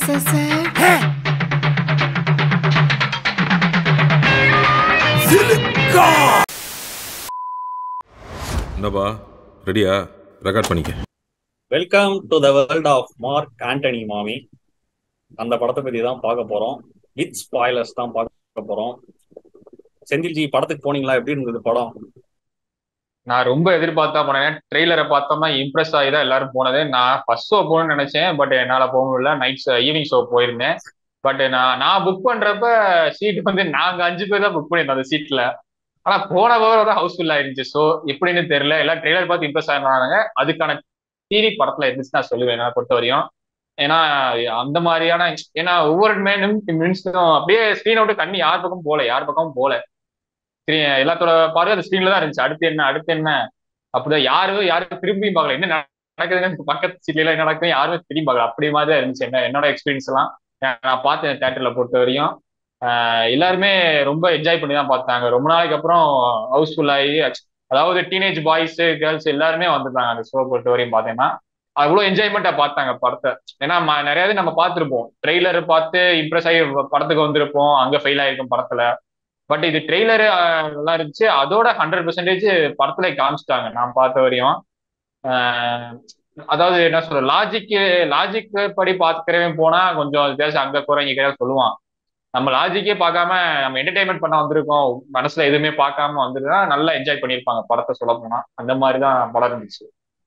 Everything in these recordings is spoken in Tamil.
so sad. என்னப்பா ரெடியா ரெக்கார்ட் பண்ணிக்க welcome to the world of Mark Antony மாமி அந்த படத்தை பத்தி தான் பார்க்க போறோம் வித் ஸ்பாய்லர்ஸ் தான் பார்க்க போறோம் செந்தில்ஜி படத்துக்கு போனீங்களா எப்படி இருந்தது படம் நான் ரொம்ப எதிர்பார்த்தா போனேன் ட்ரெய்லரை பார்த்தோம்னா இம்ப்ரெஸ் ஆகி தான் எல்லாரும் போனது நான் ஃபர்ஸ்ட் ஷோ போகணும்னு நினைச்சேன் பட் என்னால போக முடியல நைட் ஈவினிங் ஷோ போயிருந்தேன் பட் நான் நான் புக் பண்றப்ப சீட் வந்து நாங்க அஞ்சு பேர் தான் புக் பண்ணியிருந்தோம் அந்த சீட்ல ஆனா போன வாரம் தான் ஹவுஸ்ஃபுல் ஆயிருந்துச்சு ஸோ எப்படின்னு தெரியல எல்லாம் ட்ரெய்லர் பார்த்து இம்ப்ரெஸ் ஆயிருந்தாங்க அதுக்கான டிவி படத்துல இருந்துச்சு நான் சொல்லுவேன் என்னை பொறுத்த வரையும் ஏன்னா அந்த மாதிரியான ஏன்னா ஒவ்வொரு மினிட்ஸும் அப்படியே ஸ்க்ரீனை விட்டு கண்ணி யார் பக்கம் போல யார் பக்கமும் போல ஸ்க்ரீன் எல்லாத்தோட பார்வை அந்த ஸ்க்ரீன்ல தான் இருந்துச்சு அடுத்து என்ன அடுத்து என்ன அப்படிதான் யாரும் யாரும் திரும்பியும் பார்க்கல என்ன நடக்குதுன்னு பக்கத்து சீட்ல எல்லாம் என்ன நடக்குது யாருமே திரும்பி பார்க்கல அப்படி மாதிரி தான் இருந்துச்சு என்ன என்னோட எக்ஸ்பீரியன்ஸ் எல்லாம் நான் பார்த்தேன் தேட்டர்ல பொறுத்த வரையும் ஆஹ் எல்லாருமே ரொம்ப என்ஜாய் பண்ணி தான் பார்த்தாங்க ரொம்ப நாளைக்கு அப்புறம் ஹவுஸ்ஃபுல் ஆகி அதாவது டீனேஜ் பாய்ஸ் கேர்ள்ஸ் எல்லாருமே வந்துட்டாங்க அந்த ஷோ பொறுத்த வரையும் பார்த்தீங்கன்னா அவ்வளோ என்ஜாய்மெண்ட்டா பார்த்தாங்க படத்தை ஏன்னா ம- நிறைய இது நம்ம பார்த்துருப்போம் ட்ரெய்லர் பார்த்து இம்ப்ரெஸ் ஆகி படத்துக்கு வந்திருப்போம் அங்க ஃபெயில் ஆயிருக்கும் படத்துல பட் இது ட்ரெய்லரு நல்லா இருந்துச்சு அதோட ஹண்ட்ரட் பெர்சன்டேஜ் படத்துல காமிச்சிட்டாங்க நான் பார்த்த வரையும் ஆஹ் அதாவது என்ன சொல்ற லாஜிக் லாஜிக் படி பார்த்துக்கிறவன் போனா கொஞ்சம் வித்தியாசம் அங்க குறை இங்க குறை சொல்லுவான் நம்ம லாஜிக்கே பார்க்காம நம்ம என்டர்டைன்மெண்ட் பண்ண வந்திருக்கோம் மனசுல எதுவுமே பார்க்காம வந்துருந்தா நல்லா என்ஜாய் பண்ணியிருப்பாங்க படத்தை சொல்ல போனா அந்த மாதிரி தான் படம் இருந்துச்சு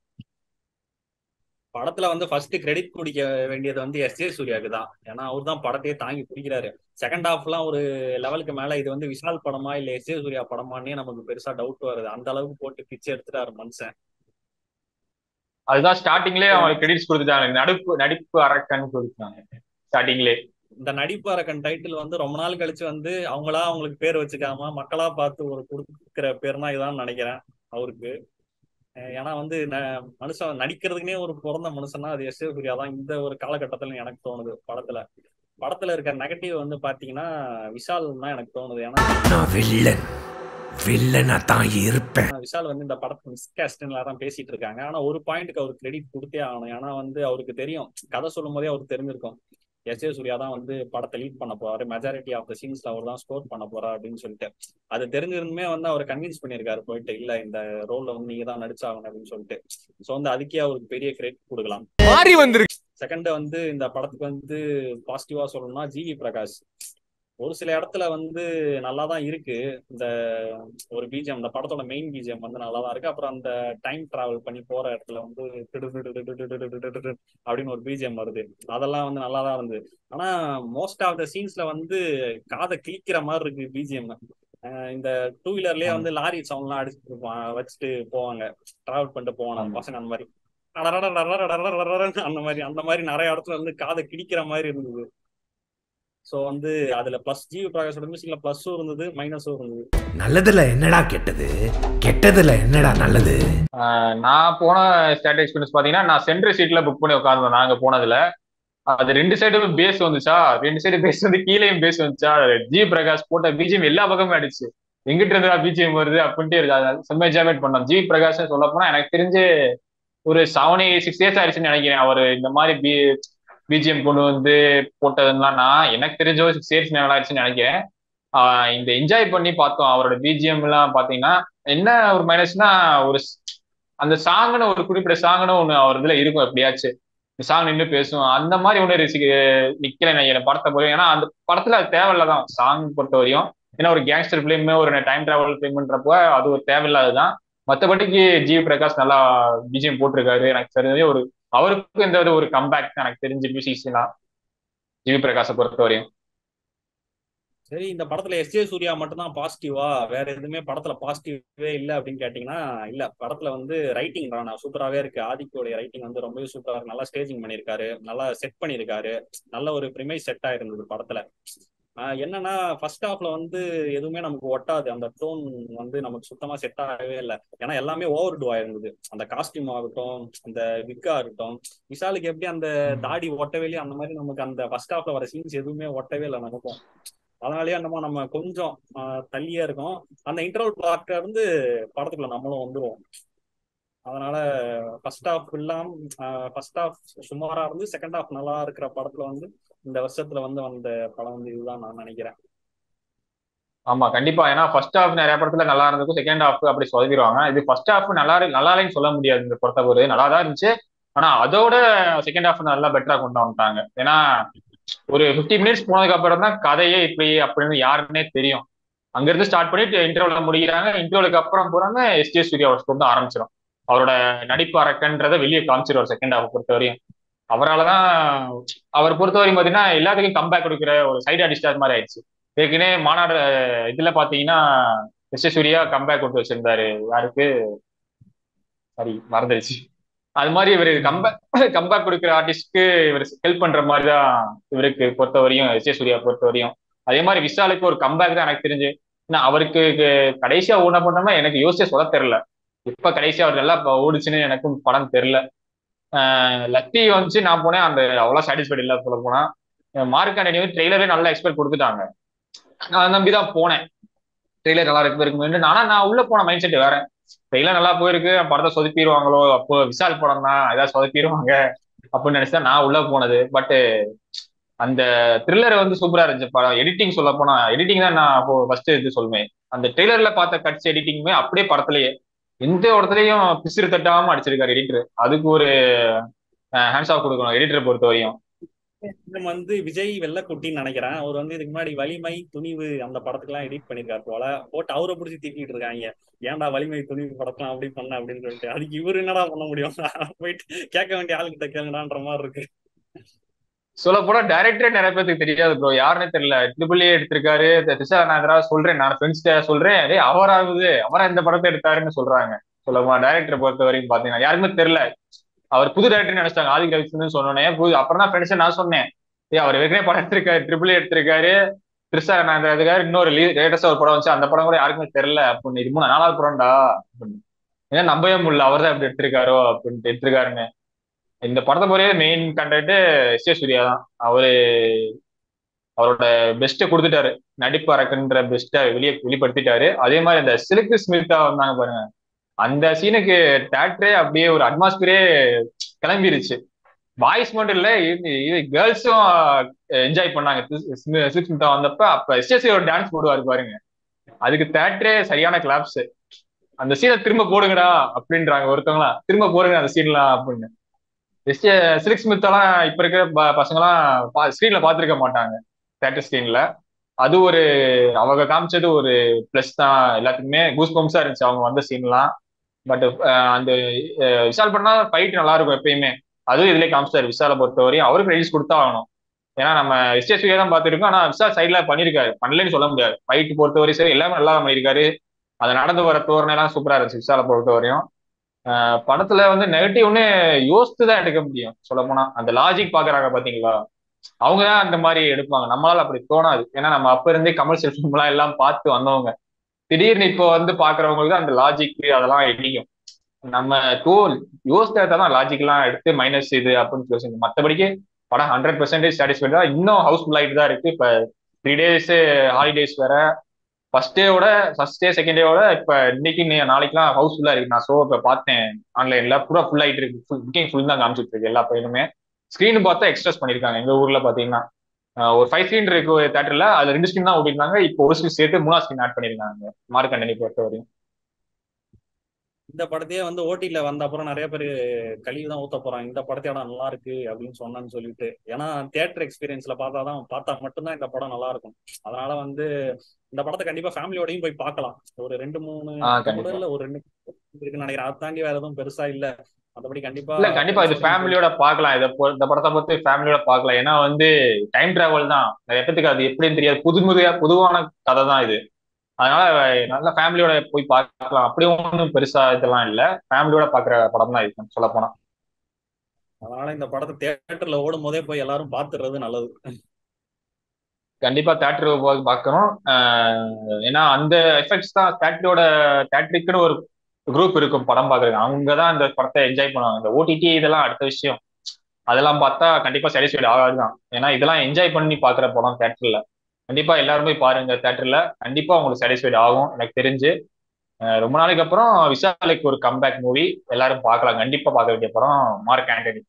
படத்துல வந்து ஃபர்ஸ்ட் கிரெடிட் குடிக்க வேண்டியது வந்து எஸ் ஜே சூர்யாவுக்கு தான் ஏன்னா அவர் தான் படத்தையே தாங்கி பிடிக்கிறாரு செகண்ட் ஹாஃப்லாம் ஒரு லெவலுக்கு மேல இது வந்து விஷால் படமா இல்ல எஸ் ஜே சூர்யா படமானே நமக்கு பெருசா டவுட் வருது அந்த அளவுக்கு போட்டு பிச்சை எடுத்துட்டாரு மனுஷன் அதுதான் ஸ்டார்டிங்லேயே அவங்களுக்கு கிரெடிட்ஸ் கொடுத்துட்டாங்க நடிப்பு நடிப்பு அரக்கன்னு கொடுத்தாங்க ஸ்டார்டிங்லேயே இந்த நடிப்பு அரக்கன் டைட்டில் வந்து ரொம்ப நாள் கழிச்சு வந்து அவங்களா அவங்களுக்கு பேர் வச்சுக்காம மக்களா பார்த்து ஒரு கொடுக்குற பேர்னா இதான் நினைக்கிறேன் அவருக்கு அஹ் ஏன்னா வந்து ந- மனுஷன் நடிக்கிறதுக்குனே ஒரு பிறந்த மனுஷன்னா அது எஸ் சூர்யா தான் இந்த ஒரு காலகட்டத்துல எனக்கு தோணுது படத்துல படத்துல இருக்க நெகட்டிவ் வந்து பாத்தீங்கன்னா விஷால் தான் எனக்கு தோணுது ஏன்னா நான் வில்லன் வில்லனா தான் இருப்பேன் விஷால் வந்து இந்த படத்தை மிஸ்காஸ்ட்ல தான் பேசிட்டு இருக்காங்க ஆனா ஒரு பாயிண்ட்க்கு அவருக்கு கிரெடிட் கொடுத்தே ஆகணும் ஏன்னா வந்து அவருக்கு தெரியும் கதை சொல்லும் போதே அவருக்கு தெரிஞ்சிருக்கும் எஸ் ஏ சூர்யா தான் வந்து படத்தை லீட் பண்ண போறாரு மெஜாரிட்டி ஆஃப் த சீன்ஸ்ல அவர் தான் ஸ்கோர் பண்ண போறாரு அப்படின்னு சொல்லிட்டு அது தெரிஞ்சிருந்துமே வந்து அவர் கன்வின்ஸ் பண்ணியிருக்காரு போயிட்டு இல்ல இந்த ரோல்ல வந்து நீங்க தான் நடிச்சாகணும் அப்படின்னு சொல்லிட்டு சோ வந்து அதுக்கே அவருக்கு பெரிய கிரெடிட் கொடுக்கலாம் மாறி வந்திருக்கு செகண்ட் வந்து இந்த படத்துக்கு வந்து பாசிட்டிவா சொல்லணும்னா ஜிவி பிரகாஷ் ஒரு சில இடத்துல வந்து நல்லா தான் இருக்கு இந்த ஒரு பிஜிஎம் இந்த படத்தோட மெயின் பிஜிஎம் வந்து நல்லா தான் இருக்கு அப்புறம் அந்த டைம் டிராவல் பண்ணி போற இடத்துல வந்து டிடு டிடு டிடு டிடு டிடு டிடு டிடு அப்படின்னு ஒரு பிஜிஎம் வருது அதெல்லாம் வந்து நல்லா தான் இருந்தது ஆனா மோஸ்ட் ஆஃப் த சீன்ஸ்ல வந்து காதை கிழிக்கிற மாதிரி இருக்கு பிஜிஎம் இந்த டூ வீலர்லயே வந்து லாரி சவுண்ட்லாம் அடிச்சுட்டு இருப்பான் வச்சுட்டு போவாங்க டிராவல் பண்ணிட்டு போவாங்க அந்த பசங்க அந்த மாதிரி டடடடடடடடடடடடடன்னு அந்த மாதிரி அந்த மாதிரி நிறைய இடத்துல வந்து காதை கிழிக்கிற மாதிரி இருந்தது சோ வந்து அதுல பிளஸ் ஜிவி பிரகாஷோட மியூசிக்ல பிளஸும் இருந்தது மைனஸும் இருந்தது நல்லதுல என்னடா கெட்டது கெட்டதுல என்னடா நல்லது ஆஹ் நான் போன ஸ்டாட் எக்ஸ்பீரியன்ஸ் பாத்தீங்கன்னா நான் சென்ட்ரல் சீட்ல புக் பண்ணி உட்கார்ந்தோம் நாங்க போனதுல அது ரெண்டு சைடும் பேஸ் வந்துச்சா ரெண்டு சைடு பேஸ் வந்து கீழேயும் பேஸ் வந்துச்சா ஜி பிரகாஷ் போட்ட பிஜிஎம் எல்லா பக்கமும் அடிச்சு எங்கிட்ட இருந்தா பிஜிஎம் வருது அப்படின்ட்டு இருக்கு அது செம்ம என்ஜாய்மெண்ட் பண்ணோம் ஜி பிரகாஷ் சொல்ல போனா எனக்கு தெரிஞ்சு ஒரு செவன் சிக்ஸ் இயர்ஸ் ஆயிடுச்சுன்னு நினைக்கிறேன் அவர் இந்த மாதிரி பி பிஜிஎம் கொண்டு வந்து போட்டதுலாம் நான் எனக்கு தெரிஞ்ச ஒரு சிக்ஸ் இயர்ஸ் மேல ஆயிடுச்சுன்னு நினைக்கிறேன் ஆஹ் இந்த என்ஜாய் பண்ணி பார்த்தோம் அவரோட பிஜிஎம் எல்லாம் பாத்தீங்கன்னா என்ன ஒரு மைனஸ்னா ஒரு அந்த சாங்னு ஒரு குறிப்பிட்ட சாங்னு ஒண்ணு அவர் இதுல இருக்கும் எப்படியாச்சும் இந்த சாங் நின்று பேசும் அந்த மாதிரி ஒண்ணு ரிசிக்கு நிக்கல நான் படத்தை போய் ஏன்னா அந்த படத்துல அது தேவையில்லதான் சாங் பொறுத்த வரையும் ஏன்னா ஒரு கேங்ஸ்டர் பிலிம் ஒரு டைம் டிராவல் பிலிம்ன்றப்போ அது ஒரு தேவையில்லாததுதான் மற்றபடிக்கு ஜி பிரகாஷ் நல்லா பிஜிஎம் போட்டிருக்காரு எனக்கு தெரிஞ்ச ஒரு அவருக்கும் எந்த ஒரு கம்பேக் எனக்கு தெரிஞ்ச மியூசிக்ஸ்லாம் ஜிவி பிரகாஷை பொறுத்த வரையும் சரி இந்த படத்துல எஸ் ஜே சூர்யா மட்டும்தான் பாசிட்டிவா வேற எதுவுமே படத்துல பாசிட்டிவே இல்ல அப்படின்னு கேட்டீங்கன்னா இல்ல படத்துல வந்து ரைட்டிங் தான் சூப்பராகவே இருக்கு ஆதிக்கோடைய ரைட்டிங் வந்து ரொம்பவே சூப்பரா இருக்கு நல்லா ஸ்டேஜிங் பண்ணியிருக்காரு நல்லா செட் பண்ணியிருக்காரு நல்ல ஒரு ப்ரிமைஸ் செட் ஆயிருந்தது படத்துல ஆஹ் என்னன்னா ஃபர்ஸ்ட் ஹாஃப்ல வந்து எதுவுமே நமக்கு ஒட்டாது அந்த டோன் வந்து நமக்கு சுத்தமா செட் ஆகவே இல்லை ஏன்னா எல்லாமே ஓவர் டூ ஆயிருந்தது அந்த காஸ்டியூம் ஆகட்டும் அந்த விக்கா இருக்கட்டும் விஷாலுக்கு எப்படி அந்த தாடி ஒட்டவே இல்லையோ அந்த மாதிரி நமக்கு அந்த ஃபர்ஸ்ட் ஹாஃப்ல வர சீன்ஸ் எதுவுமே ஒட்டவே இல்லை நமக்கும் அதனாலயே நம்ம நம்ம கொஞ்சம் ஆஹ் தள்ளியே இருக்கோம் அந்த இன்டர்வல் பார்க்க இருந்து படத்துக்குள்ள நம்மளும் வந்துருவோம் அதனால ஃபர்ஸ்ட் ஹாஃப் இல்லாம ஃபர்ஸ்ட் ஹாஃப் சுமாரா இருந்து செகண்ட் ஹாஃப் நல்லா இருக்கிற படத்துல வந்து இந்த வருஷத்துல வந்து வந்த படம் வந்து இதுதான் நான் நினைக்கிறேன் ஆமா கண்டிப்பா ஏன்னா ஃபர்ஸ்ட் ஹாஃப் நிறைய படத்துல நல்லா இருந்திருக்கும் செகண்ட் ஹாஃப் அப்படி சொதப்பிடுவாங்க இது ஃபர்ஸ்ட் ஹாஃப் நல்லா இரு- நல்லா இல்லைன்னு சொல்ல முடியாது இந்த பொறுத்தவரை நல்லா தான் இருந்துச்சு ஆனா அதோட செகண்ட் ஹாஃப் நல்லா பெட்டரா கொண்டு வந்துட்டாங்க ஏன்னா ஒரு 50 மினிட்ஸ் போனதுக்கு அப்புறம் தான் கதையே இப்படி அப்படின்னு யாருன்னே தெரியும் அங்க இருந்து ஸ்டார்ட் பண்ணிட்டு இன்டர்வல்ல முடிக்கிறாங்க இன்டர்வலுக்கு அப்புறம் போறாங்க எஸ் ஜே சூர்யா வந்து ஆரம்பிச்சிடும் அவரோட நடிப்பு அரக்கன்றதை வெளியே காமிச்சிருவார் செகண்ட் ஹாஃப் பொறுத்தவரையும் அவரால் தான் அவர் பொறுத்தவரையும் பார்த்தீங்கன்னா எல்லாத்துக்கும் கம்பேக் கொடுக்குற ஒரு சைடு அடிஸ்டார் மாதிரி ஆயிடுச்சு ஏற்கனவே மாநாடு அஹ், இதுல பாத்தீங்கன்னா எஸ் ஜே சூர்யா கம்பேக் கொடுத்து வச்சிருந்தாரு யாருக்கு சாரி மறந்துடுச்சு அது மாதிரி இவர் கம்பேக் கம்பேக் கொடுக்குற ஆர்டிஸ்ட்க்கு இவர் ஹெல்ப் பண்ற மாதிரி தான் இவருக்கு பொறுத்தவரையும் எஸ் ஜே சூர்யா பொறுத்தவரையும் அதே மாதிரி விஷாலுக்கு ஒரு கம்பேக் தான் எனக்கு தெரிஞ்சு ஏன்னா அவருக்கு க- கடைசியா ஓட பண்ணாம எனக்கு யோசிச்சே சொல்ல தெரியல இப்ப கடைசியா அவர் நல்லா இப்ப ஓடுச்சுன்னு எனக்கும் படம் தெரியல ஆஹ் லத்தி வந்துச்சு நான் போனேன் அந்த அவ்வளவு சாட்டிஸ்ஃபைட் இல்ல சொல்ல போனா மார்க் ஆண்டனி வந்து ட்ரெய்லரே நல்ல எக்ஸ்பெக்ட் கொடுத்துட்டாங்க நான் நம்பி தான் போனேன் ட்ரெய்லர் நல்லா இருக்கு இருக்குன்னு ஆனா நான் உள்ள போன மைண்ட் செட் வேற ட்ரெய்லர் நல்லா போயிருக்கு படத்தை சொதப்பிடுவாங்களோ அப்போ விஷால் படம் தான் ஏதாவது சொதப்பிடுவாங்க அப்படின்னு நினைச்சா நான் உள்ள போனது பட் அந்த த்ரில்லர் வந்து சூப்பரா இருந்துச்சு படம் எடிட்டிங் சொல்ல போனா எடிட்டிங் தான் நான் அப்போ ஃபர்ஸ்ட் இது சொல்லுவேன் அந்த ட்ரெய்லர்ல பார்த்த கட்ஸ் எடிட்டிங்குமே அப்படியே படத்துலயே எந்த இடத்துலயும் பிசிறு தட்டாம அடிச்சிருக்காரு எடிட்டர் அதுக்கு ஒரு ஹேண்ட்ஸ் ஆஃப் கொடுக்கணும் எடிட்டரை பொறுத்த வரையும் இது வந்து விஜய் வெள்ளக்குட்டின்னு நினைக்கிறேன் அவர் வந்து இதுக்கு முன்னாடி வலிமை துணிவு அந்த படத்துக்குலாம் எடிட் பண்ணிருக்காரு போல போட்டு அவரை பிடிச்சி திட்டிட்டு இருக்காங்க ஏன்டா வலிமை துணிவு படத்தெல்லாம் அப்படி பண்ண அப்படின்னு சொல்லிட்டு அதுக்கு இவரு என்னடா பண்ண முடியும் போயிட்டு கேட்க வேண்டிய ஆளுகிட்ட கேளுங்கடான்ற மாதிரி இருக்கு சொல்ல போனா டைரக்டரே நிறைய பேருக்கு தெரியாது ப்ரோ யாருன்னே தெரியல ட்ரிபிள் ஏ எடுத்திருக்காரு திசா நான் இதெல்லாம் சொல்றேன் நான் ஃப்ரெண்ட்ஸ்ட சொல்றேன் டேய் அவராகுது அவரா இந்த படத்தை எடுத்தாருன்னு சொல்றாங்க சொல்ல போனா டைரக்டரை பொறுத்த வரைக்கும் பாத்தீங்கன்னா யாருக்குமே தெரியல அவர் புது டைரக்டர் நினைச்சாங்க ஆதி ரவிச்சந்திரன் சொன்னோன்னே புது அப்புறம் தான் ஃப்ரெண்ட்ஸ் நான் சொன்னேன் ஏய் அவர் ஏற்கனவே படம் எடுத்திருக்காரு ட்ரிபிள் ஏ எடுத்திருக்காரு திரிசா நான் எடுத்திருக்காரு இன்னொரு லேட்டஸ்டா ஒரு படம் வந்துச்சு அந்த படம் கூட யாருக்குமே தெரியல அப்படின்னு இது மூணு நாலாவது படம்டா அப்படின்னு ஏன்னா நம்பவே முடியல அவர் தான் இப்படி எடுத்திருக்காரோ அப்படின்ட்டு எடுத்திருக்காருன்னு இந்த படத்தை பொறுத்தவரை main content S A Suryah தான் அவரு அவரோட பெஸ்ட்டை கொடுத்துட்டாரு நடிப்பு அரக்குன்ற பெஸ்ட்டை வெளியே வெளிப்படுத்திட்டாரு அதே மாதிரி அந்த சிலுக்கு ஸ்மிருதா வந்தாங்க பாருங்க அந்த சீனுக்கு தேட்டரே அப்படியே ஒரு அட்மாஸ்பியரே கிளம்பிருச்சு பாய்ஸ் மட்டும் இல்ல கேர்ள்ஸும் என்ஜாய் பண்ணாங்க சிலுக்கு ஸ்மிருதா வந்தப்ப அப்ப எஸ்எஸ்சி ஒரு டான்ஸ் போடுவாரு பாருங்க அதுக்கு தேட்டரே சரியான கிளாப்ஸ் அந்த சீனை திரும்ப போடுங்கடா அப்படின்றாங்க ஒருத்தவங்களா திரும்ப போடுங்க அந்த சீன்லாம் அப்படின்னு சிலிக் ஸ்மித்தெல்லாம் இப்ப இருக்கிற ப- பசங்கெல்லாம் ஸ்க்ரீன்ல பார்த்திருக்க மாட்டாங்க தேட்டர் ஸ்க்ரீன்ல அது ஒரு அவங்க காமிச்சது ஒரு ப்ளஸ் தான் எல்லாத்துக்குமே கூஸ் பம்ஸா இருந்துச்சு அவங்க வந்த சீன்லாம் பட் அந்த அஹ், விஷால் பண்ணா ஃபைட் நல்லா இருக்கும் எப்பயுமே அதுவும் இதுலயே காமிச்சாரு விஷாலை பொறுத்தவரையும் அவருக்கு ரெடிஸ் கொடுத்தா ஆகணும் ஏன்னா நம்ம எஸ்டிஎஸ்வியை தான் பார்த்துருக்கோம் ஆனா விஷால் சைட்ல பண்ணிருக்காரு பண்ணலன்னு சொல்ல முடியாது ஃபைட் பொறுத்தவரை சரி எல்லாமே நல்லா பண்ணியிருக்காரு அது நடந்து வர தோரணை எல்லாம் சூப்பரா இருந்துச்சு விஷாலை பொறுத்தவரையும் ஆஹ் படத்துல வந்து நெகட்டிவ்னு யோசித்து தான் எடுக்க முடியும் சொல்ல போனா அந்த லாஜிக் பாக்குறாங்க பாத்தீங்களா அவங்க தான் அந்த மாதிரி எடுப்பாங்க நம்மளால அப்படி தோணாது ஏன்னா நம்ம அப்ப இருந்தே கமர்ஷியல் ஃபிலிம்லாம் எல்லாம் பார்த்து வந்தவங்க திடீர்னு இப்போ வந்து பாக்குறவங்களுக்கு அந்த லாஜிக் அதெல்லாம் இடிக்கும் நம்ம தோல் யோசித்தா தான் லாஜிக் எல்லாம் எடுத்து மைனஸ் இது அப்படின்னு யோசிங்க மற்றபடிக்கு படம் ஹண்ட்ரட் பெர்சன்டேஜ் சாட்டிஸ்ஃபைட் தான் இன்னும் ஹவுஸ்ஃபுல் ஆயிட்டு தான் இருக்கு இப்ப த்ரீ டேஸ் ஹாலிடேஸ் வேற ஃபர்ஸ்ட் டேவோட ஃபர்ஸ்ட் டே செகண்ட் டேவோட இப்ப இன்னைக்கு நே- நாளைக்குலாம் ஹவுஸ்ஃபுல்லா இருக்கு நான் ஷோ இப்ப பார்த்தேன் ஆன்லைன்ல பூரா ஃபுல் ஆயிட்டு இருக்கு ஃபுல் புக்கிங் ஃபுல் தான் காமிச்சிட்டு இருக்கு எல்லா பையனுமே ஸ்க்ரீன் பார்த்தா எக்ஸ்ட்ரஸ் பண்ணிருக்காங்க எங்க ஊர்ல பாத்தீங்கன்னா ஆஹ் ஒரு ஃபைவ் ஸ்க்ரீன் இருக்கு தேட்டர்ல அதுல ரெண்டு ஸ்க்ரீன் தான் ஓடிருந்தாங்க இப்போ ஒரு ஸ்க்ரீன் சேர்த்து மூணாவது ஸ்க்ரீன் ஆட் பண்ணிருக்காங்க மார்க் கண்டனி பொறுத்த வரையும் இந்த படத்தையே வந்து ஓடில வந்த அப்புறம் நிறைய பேர் கழிவு தான் ஊத்த போறாங்க இந்த படத்தையோட நல்லா இருக்கு அப்படின்னு சொன்னான்னு சொல்லிட்டு ஏன்னா தியேட்டர் எக்ஸ்பீரியன்ஸ்ல பார்த்தாதான் பார்த்தா மட்டும்தான் இந்த படம் நல்லா இருக்கும் அதனால வந்து இந்த படத்தை கண்டிப்பா ஃபேமிலியோடயும் போய் பார்க்கலாம் ஒரு ரெண்டு மூணு ஆஹ் கண்டிப்பா கூட இல்ல ஒரு ரெண்டு இருக்குன்னு நினைக்கிறேன் அதை தாண்டி வேற எதுவும் பெருசா இல்ல மத்தபடி கண்டிப்பா இல்ல கண்டிப்பா இது friends ஓடயும் போய் ஃபேமிலியோட பார்க்கலாம் இதை பொ- இந்த படத்தை பொறுத்து ஃபேமிலியோட பார்க்கலாம் ஏன்னா வந்து டைம் டிராவல் தான் நிறைய பேத்துக்கு அது எப்படின்னு தெரியாது புதுமுறையா பொதுவான கதை தான் இது அதனால நல்ல ஃபேமிலியோட போய் பார்க்கலாம் அப்படி ஒன்றும் பெருசா இதெல்லாம் இல்ல ஃபேமிலியோட பாக்குற படம் தான் இது சொல்ல போனா அதனால இந்த படத்தை தியேட்டர்ல ஓடும் போதே போய் எல்லாரும் பாத்துறது நல்லது கண்டிப்பா தேட்டர் போய் பார்க்கணும் ஆஹ் ஏன்னா அந்த எஃபெக்ட்ஸ் தான் தேட்டரோட தேட்டருக்குன்னு ஒரு குரூப் இருக்கும் படம் பார்க்கறது அவங்க தான் இந்த படத்தை என்ஜாய் பண்ணுவாங்க இந்த ஓடிடி இதெல்லாம் அடுத்த விஷயம் அதெல்லாம் பார்த்தா கண்டிப்பா சாட்டிஸ்ஃபைட் ஆகாது தான் ஏன்னா இதெல்லாம் என்ஜாய் பண்ணி பார்க்குற படம் தேட்டர்ல கண்டிப்பா எல்லாரும் போய் பாருங்க தேட்டர்ல கண்டிப்பா உங்களுக்கு சாட்டிஸ்ஃபைட் ஆகும் எனக்கு தெரிஞ்சு அஹ் ரொம்ப நாளைக்கு அப்புறம் விசாலைக்கு ஒரு கம்பேக் மூவி எல்லாரும் பார்க்கலாம் கண்டிப்பா பார்க்க வேண்டிய படம் மார்க் ஆண்டனி